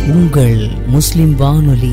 உங்கள் முஸ்லிம் வானொலி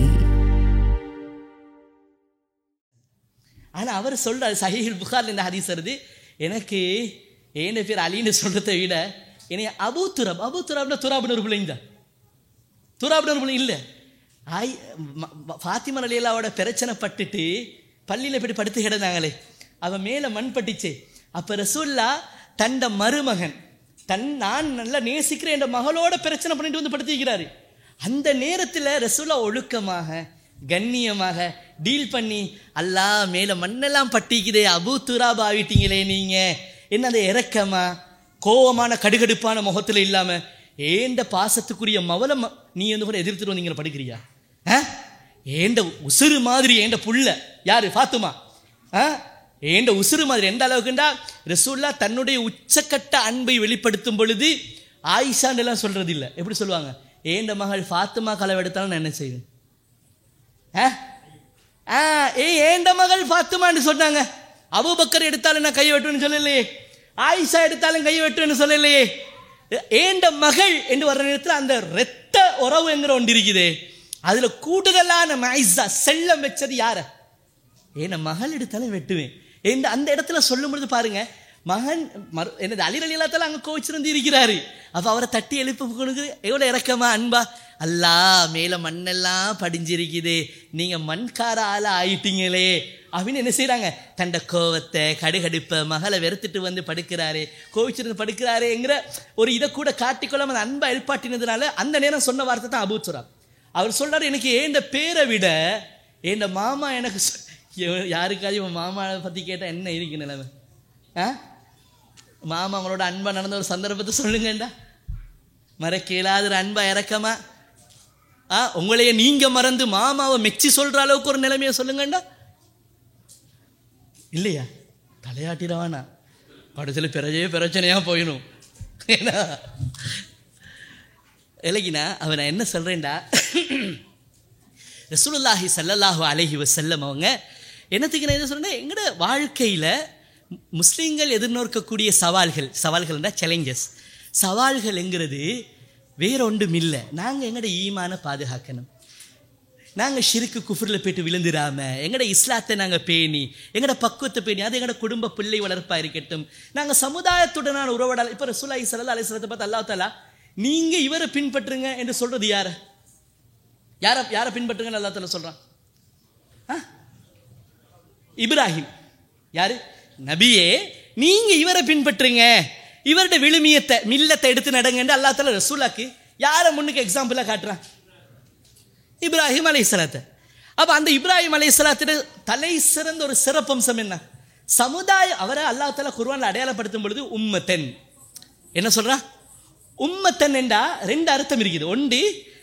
ஆனா அவர் சொல்றாரு சஹீஹுல் புகார்ல இந்த ஹதீஸ் வருது எனக்கு ஏன பேர் அலின்னு சொல்றதை விட என்னைய அபு துரப் அபு துரப்னா துராப்னு ஒரு பிள்ளைங்க தான் துராப்னு ஒரு பிள்ளை இல்லை ஆய் ம- ம- ஃபாத்திமா அலியலாவோட பிரச்சனை பட்டுட்டு பள்ளியில் போய் படுத்து கிடந்தாங்களே அவன் மேலே மண் பட்டுச்சு அப்போ ரசூல்லா தண்ட மருமகன் தன் நான் நல்லா நேசிக்கிறேன் என்ற மகளோட பிரச்சனை பண்ணிட்டு வந்து படுத்திக்கிறாரு அந்த நேரத்தில் ரசூல்லா ஒழுக்கமாக கண்ணியமாக டீல் பண்ணி அல்லா மேலே மண்ணெல்லாம் பட்டிக்குதே அபு துராப் ஆகிட்டீங்களே நீங்கள் என்ன அந்த இறக்கமா கோவமான கடுகடுப்பான முகத்தில் இல்லாம ஏண்ட பாசத்துக்குரிய மவல ம- நீ வந்து கூட எதிர்த்துட்டு வந்தீங்க படிக்கிறியா ஆ? ஏண்ட உசுறு மாதிரி ஏண்ட புள்ள யாரு ஃபாத்துமா ஆ? ஏண்ட உசுறு மாதிரி எந்த அளவுக்குண்டா ரசூல்லா தன்னுடைய உச்சக்கட்ட அன்பை வெளிப்படுத்தும் பொழுது ஆயிஷான்னு எல்லாம் சொல்றது இல்ல எப்படி சொல்லுவாங்க ஏண்ட மகள் ஃபாத்துமா களவெடுத்தாலும் நான் என்ன செய்வேன் ஆ? ஆ, ஏய் ஏண்ட மகள் ஃபாத்துமான்னு சொன்னாங்க அபூபக்கர் எடுத்தாலும் நான் கை வெட்டுவேன்னு சொல்லலையே ஆயிஷா எடுத்தாலும் கை வெட்டுவேன்னு சொல்லலையே ஏண்ட மகள் என்று வர்ற நேரத்தில் அந்த இரத்த உறவு என்கிற ஒன்று இருக்குதே அதுல கூடுதலான மைசா செல்லம் வச்சது யார ஏன்னா மகள் எடுத்தாலும் வெட்டுவேன் இந்த அந்த இடத்துல சொல்லும் பொழுது பாருங்க மகன் மறு என்னது அலிர் அலிலாத்தால அங்கே கோவிச்சிருந்து இருக்கிறாரு அப்போ அவரை தட்டி எழுப்ப கொடுக்குது எவ்வளோ இறக்கமா அன்பா அல்லா மேலே மண்ணெல்லாம் படிஞ்சிருக்குது நீங்கள் மண்கார ஆளா ஆயிட்டீங்களே அப்படின்னு என்ன செய்கிறாங்க தண்ட கோவத்தை கடுகடுப்பை மகளை வெறுத்துட்டு வந்து படுக்கிறாரு கோவிச்சிருந்து படுக்கிறாருங்கிற ஒரு இதை கூட காட்டிக்கொள்ளாம அந்த அன்பை எழுப்பாட்டினதுனால அந்த நேரம் சொன்ன வார்த்தை தான் அபூச்சுரா அவர் சொல்றாரு எனக்கு ஏண்ட பேரை விட ஏண்ட மாமா எனக்கு சொ- எவ- யாருக்காவது இவன் மாமாவை பற்றி கேட்டால் என்ன இருக்கு நிலைமை ஆ மாமா அவங்களோட அன்பா நடந்த ஒரு சந்தர்ப்பத்தை சொல்லுங்கண்டா மறக்க இயலாத ஒரு அன்பா இறக்கமா ஆ உங்களையே நீங்க மறந்து மாமாவை மெச்சி சொல்ற அளவுக்கு ஒரு நிலைமையை சொல்லுங்கண்டா இல்லையா தலையாட்டிடவானா கடைசியில் பிறஜே பிரச்சனையா போயிடும் ஏன்னா இலகினா அவன் நான் என்ன சொல்றேன்டா ரசூலுல்லாஹி ஸல்லல்லாஹு அலைஹி வஸல்லம் அவங்க என்னத்துக்கு நான் என்ன சொல்றேன்னா எங்களோட வாழ்க்கையில் முஸ்லீம்கள் எதிர்நோக்கக்கூடிய சவால்கள் சவால்கள்னா சேலஞ்சஸ் சவால்கள்ங்கிறது வேற ஒன்றும் இல்லை நாங்கள் எங்களோட ஈமான பாதுகாக்கணும் நாங்கள் ஷிருக்கு குஃபுரில் போயிட்டு விழுந்துடாம எங்களோட இஸ்லாத்தை நாங்கள் பேணி எங்களோட பக்குவத்தை பேணி அது எங்களோட குடும்ப பிள்ளை வளர்ப்பாக இருக்கட்டும் நாங்கள் சமுதாயத்துடனான உறவடால் இப்போ ரசூலாய் சல்லா அலிஸ்லத்தை பார்த்து அல்லாஹ் தாலா நீங்கள் இவரை பின்பற்றுங்க என்று சொல்றது யாரை யாரை யாரை பின்பற்றுங்கன்னு அல்லா தாலா சொல்கிறான் ஆ இப்ராஹிம் யாரு நபியே நீங்க இவரை பின்பற்றுங்க இவருடைய விழுமியத்தை மில்லத்தை எடுத்து நடங்கன்னு அல்லா தால ரசூலாக்கு யாரை முன்னுக்கு எக்ஸாம்பிளாக காட்டுறான் இப்ராஹிம் அலைஹிஸ்ஸலாத்தை அப்ப அந்த இப்ராஹிம் அலைஹிஸ்ஸலாத்தின் தலை சிறந்த ஒரு சிறப்பம்சம் என்ன சமுதாய அவரை அல்லாஹ் தாலா குர்ஆன்ல அடையாளப்படுத்தும் பொழுது உம்மத்தன் என்ன சொல்றான் உம்மத்தன் என்றா ரெண்டு அர்த்தம் இருக்குது ஒன்று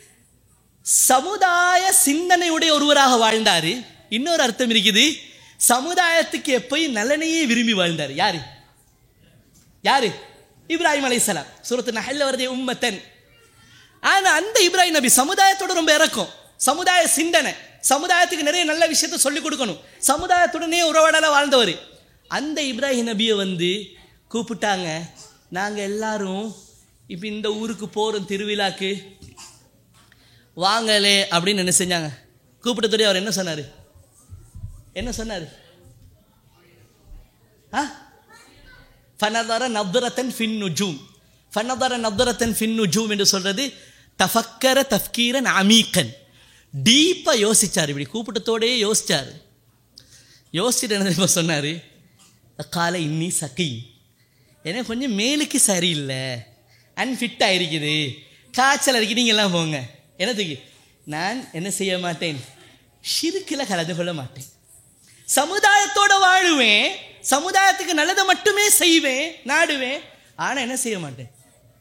சமுதாய சிந்தனையுடைய ஒருவராக வாழ்ந்தாரு இன்னொரு அர்த்தம் இருக்குது சமுதாயத்துக்கு எப்பயும் நலனையே விரும்பி வாழ்ந்தார் யாரு யாரு இப்ராஹிம் அலைஹிஸ்ஸலாம் சூரத்து நஹல்ல வருதே உம்மத்தன் ஆனா அந்த இப்ராஹிம் நபி சமுதாயத்தோட ரொம்ப இறக்கம் சமுதாய சிந்தனை சமுதாயத்துக்கு நிறைய நல்ல விஷயத்த சொல்லிக் கொடுக்கணும் சமுதாயத்துடனே உறவாடல வாழ்ந்தவர் அந்த இப்ராஹிம் நபியை வந்து கூப்பிட்டாங்க நாங்க எல்லாரும் இப்போ இந்த ஊருக்கு போறோம் திருவிழாக்கு வாங்கலே அப்படின்னு என்ன செஞ்சாங்க கூப்பிட்டதோடய அவர் என்ன சொன்னாரு என்ன சொன்னார் ஆ ஃபனதர நப்தரத்தன் ஃபின் நுஜூம் ஃபனதர நப்தரத்தன் ஃபின் நுஜூம் என்று சொல்றது தஃபக்கர தஃப்கீரன் அமீக்கன் டீப்பாக யோசிச்சார் இப்படி கூப்பிட்டத்தோடயே யோசிச்சார் யோசிச்சுட்டு என்ன தெரியுமா சொன்னார் காலை இன்னி சகி எனக்கு கொஞ்சம் மேலுக்கு சரியில்லை அன்ஃபிட் ஆயிருக்குது காய்ச்சல் இருக்கு நீங்க எல்லாம் போங்க என்னத்துக்கு நான் என்ன செய்ய மாட்டேன் ஷிருக்கில் கலந்து கொள்ள மாட்டேன் சமுதாயத்தோட வாழுவேன் சமுதாயத்துக்கு நல்லதை மட்டுமே செய்வேன் நாடுவேன் ஆனா என்ன செய்ய மாட்டேன்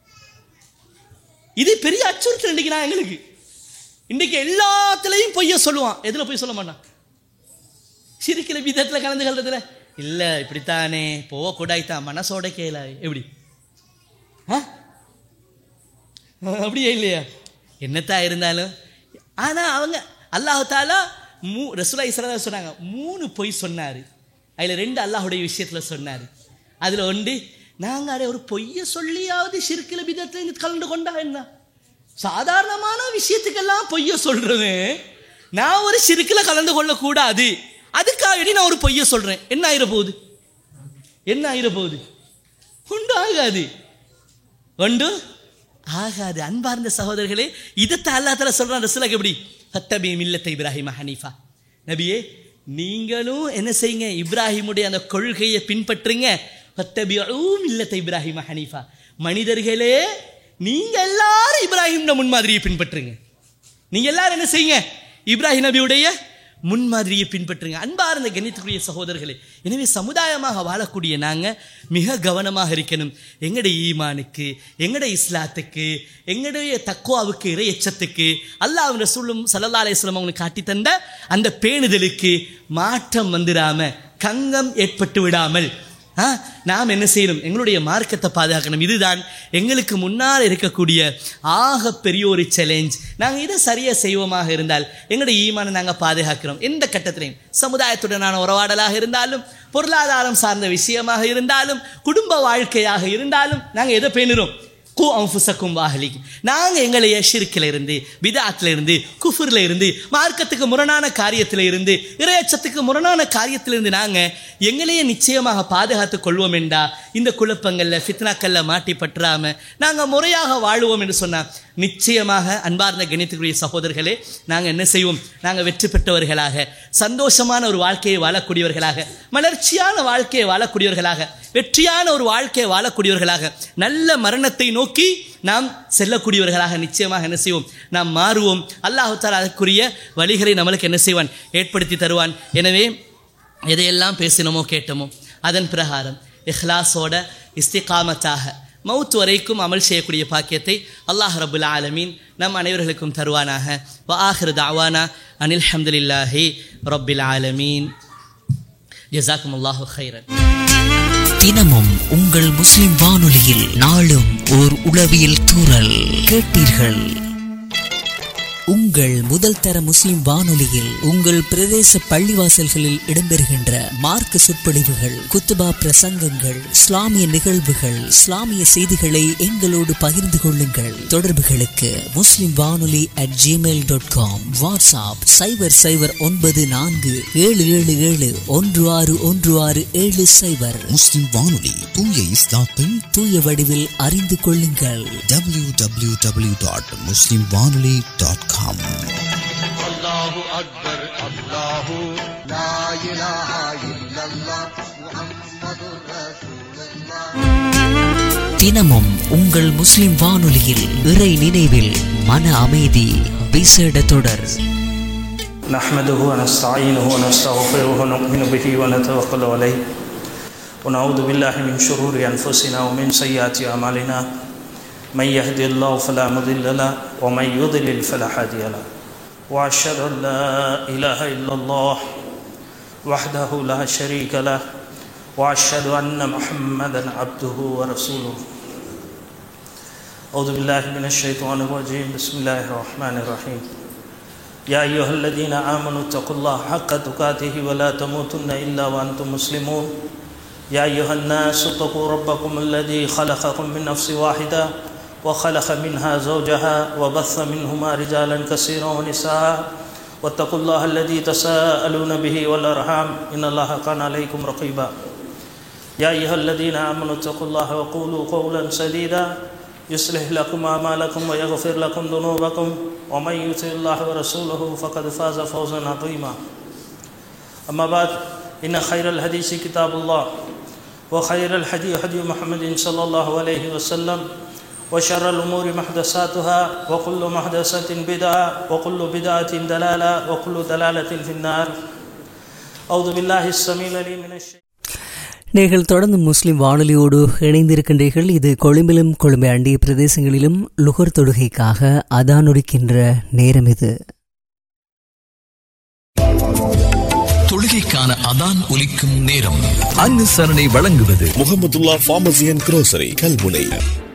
இது பெரிய அச்சுறுத்தல் இன்னைக்கு நான் எங்களுக்கு இன்னைக்கு எல்லாத்துலயும் பொய்ய சொல்லுவான் எதுல பொய் சொல்ல மாட்டான் சிரிக்கிற விதத்துல கலந்து கொள்றதுல இல்ல இப்படித்தானே போகக்கூடாய்த்தான் மனசோட கேள எப்படி ஆ? அப்படியே இல்லையா என்னத்தா இருந்தாலும் ஆனா அவங்க அல்லாஹ் தாலா மூ ரசூலா இஸ்ரா சொன்னாங்க மூணு பொய் சொன்னாரு அதுல ரெண்டு அல்லாஹுடைய விஷயத்துல சொன்னாரு அதுல ஒன்று நாங்க அடே ஒரு பொய்ய சொல்லியாவது சிறுக்கில விதத்துல கலந்து கொண்டா என்ன சாதாரணமான விஷயத்துக்கெல்லாம் பொய்ய சொல்றது நான் ஒரு சிறுக்கில் கலந்து கொள்ளக்கூடாது அதுக்காகடி நான் ஒரு பொய்ய சொல்றேன் என்ன ஆயிர போகுது என்ன ஆயிர போகுது உண்டு ஆகாது உண்டு ஆகாது அன்பார்ந்த சகோதரர்களே இதைத்தான் அல்லா தலா சொல்றான் ரசூலுக்கு எப்படி ஹத்தபி மில்லத்தை இப்ராஹிம் ஹனீஃபா நபியே நீங்களும் என்ன செய்யுங்க இப்ராஹிமுடைய அந்த கொள்கையை பின்பற்றுங்க ஹத்தபியும் இல்லத்தை இப்ராஹிம் ஹனீஃபா மனிதர்களே நீங்க எல்லாரும் இப்ராஹிம் முன்மாதிரியை பின்பற்றுங்க நீங்க எல்லாரும் என்ன செய்யுங்க இப்ராஹிம் நபியுடைய முன்மாதிரியை பின்பற்றுங்க அன்பார்ந்த கணித்துக்குரிய சகோதரர்களே எனவே சமுதாயமாக வாழக்கூடிய நாங்கள் மிக கவனமாக இருக்கணும் எங்களுடைய ஈமானுக்கு எங்களுடைய இஸ்லாத்துக்கு எங்களுடைய தக்குவாவுக்கு இறை எச்சத்துக்கு அல்லாஹ் ரசூலும் சல்லல்லா அலையம் அவங்களுக்கு காட்டி தந்த அந்த பேணுதலுக்கு மாற்றம் வந்துடாம கங்கம் ஏற்பட்டு விடாமல் ஆ, நாம் என்ன செய்யணும் எங்களுடைய மார்க்கத்தை பாதுகாக்கணும் இதுதான் எங்களுக்கு முன்னால் இருக்கக்கூடிய ஆக பெரிய ஒரு சேலஞ்ச் நாங்கள் இதை சரியாக செய்வோமாக இருந்தால் எங்களுடைய ஈமானை நாங்கள் பாதுகாக்கிறோம் எந்த கட்டத்திலையும் சமுதாயத்துடனான உறவாடலாக இருந்தாலும் பொருளாதாரம் சார்ந்த விஷயமாக இருந்தாலும் குடும்ப வாழ்க்கையாக இருந்தாலும் நாங்கள் எதை பேணுறோம் கு அம்புசக்கும் வாகலிக்கு நாங்கள் எங்களைய ஷிர்க்கில் இருந்து பிதாத்தில் இருந்து குஃபுரில் இருந்து மார்க்கத்துக்கு முரணான காரியத்தில் இருந்து இறையச்சத்துக்கு முரணான காரியத்தில் இருந்து நாங்கள் எங்களையே நிச்சயமாக பாதுகாத்து கொள்வோம் என்றா இந்த குழப்பங்களில் ஃபித்னாக்களில் மாட்டி பற்றாமல் நாங்கள் முறையாக வாழுவோம் என்று சொன்னால் நிச்சயமாக அன்பார்ந்த கணித்துக்குரிய சகோதரர்களே நாங்கள் என்ன செய்வோம் நாங்கள் வெற்றி பெற்றவர்களாக சந்தோஷமான ஒரு வாழ்க்கையை வாழக்கூடியவர்களாக மலர்ச்சியான வாழ்க்கையை வாழக்கூடியவர்களாக வெற்றியான ஒரு வாழ்க்கையை வாழக்கூடியவர்களாக நல்ல மரணத்தை நோக்கி நாம் செல்லக்கூடியவர்களாக நிச்சயமாக என்ன செய்வோம் நாம் மாறுவோம் அல்லாஹு தாலா அதற்குரிய வழிகளை நம்மளுக்கு என்ன செய்வான் ஏற்படுத்தி தருவான் எனவே எதையெல்லாம் பேசினோமோ கேட்டோமோ அதன் பிரகாரம் இஹ்லாஸோட இஸ்திகாமத்தாக மவுத் வரைக்கும் அமல் செய்யக்கூடிய பாக்கியத்தை அல்லாஹ் ரபுல் ஆலமீன் நம் அனைவர்களுக்கும் தருவானாக வ ஆஹிர் தாவானா அனில் ஹம்துலில்லாஹி ரப்பில் ஆலமீன் ஜசாக்கும் அல்லாஹு ஹைரன் தினமும் உங்கள் முஸ்லிம் வானொலியில் நாளும் ஓர் உளவியல் தூறல் கேட்டீர்கள் உங்கள் முதல் தர முஸ்லிம் வானொலியில் உங்கள் பிரதேச பள்ளிவாசல்களில் இடம்பெறுகின்ற மார்க்க சொற்பொழிவுகள் குத்துபா பிரசங்கங்கள் இஸ்லாமிய நிகழ்வுகள் இஸ்லாமிய செய்திகளை எங்களோடு பகிர்ந்து கொள்ளுங்கள் தொடர்புகளுக்கு Muslim Vanoli at Gmail dot com WhatsApp சைபர் சைபர் ஒன்பது நான்கு ஏழு ஏழு ஏழு ஒன்று ஆறு ஒன்று ஆறு ஏழு சைபர் முஸ்லிம் வானொலி தூய இஸ்லாத்தை தூய வடிவில் அறிந்து கொள்ளுங்கள் W W W dot Muslim Vanoli dot com الله أكبر الله لا إله إلا الله محمد رسول الله தினமும் உங்கள் முஸ்லிம் வானொலியில் இறை நினைவில் மன அமைதி விசேட தொடர் نحمده ونستعينه ونستغفره ونؤمن به ونتوكل عليه ونعوذ بالله من شرور أنفسنا ومن سيئات أعمالنا من يهدي الله فلا مضل له ومن يضلل فلا هادي له وأشهد أن لا إله إلا الله وحده لا شريك له وأشهد أن محمدا عبده ورسوله أعوذ بالله من الشيطان الرجيم بسم الله الرحمن الرحيم يا أيها الذين آمنوا اتقوا الله حق تقاته ولا تموتن إلا وأنتم مسلمون يا أيها الناس اتقوا ربكم الذي خلقكم من نفس واحدة وخلق منها زوجها وبث منهما رجالا كثيرا ونساء واتقوا الله الذي تساءلون به والأرحام إن الله كان عليكم رقيبا يا أيها الذين آمنوا اتقوا الله وقولوا قولا سديدا يصلح لكم أعمالكم ويغفر لكم ذنوبكم ومن يطع الله ورسوله فقد فاز فوزا عظيما أما بعد إن خير الحديث كتاب الله وخير الحديث حديث محمد صلى الله عليه وسلم وشر الأمور محدثاتها وكل محدثة بدعة وكل بدعة دلالة وكل دلالة في النار أعوذ بالله السميع العليم من الشيطان நீங்கள் தொடர்ந்து முஸ்லிம் வானொலியோடு இணைந்திருக்கின்றீர்கள் இது கொழும்பிலும் கொழும்பை அண்டிய பிரதேசங்களிலும் லுகர் தொடுகைக்காக அதானொடுக்கின்ற நேரம் இது தொழுகைக்கான அதான் ஒலிக்கும் நேரம் அனுசரணை வழங்குவது Muhammadulla pharmacy and grocery Kalmunai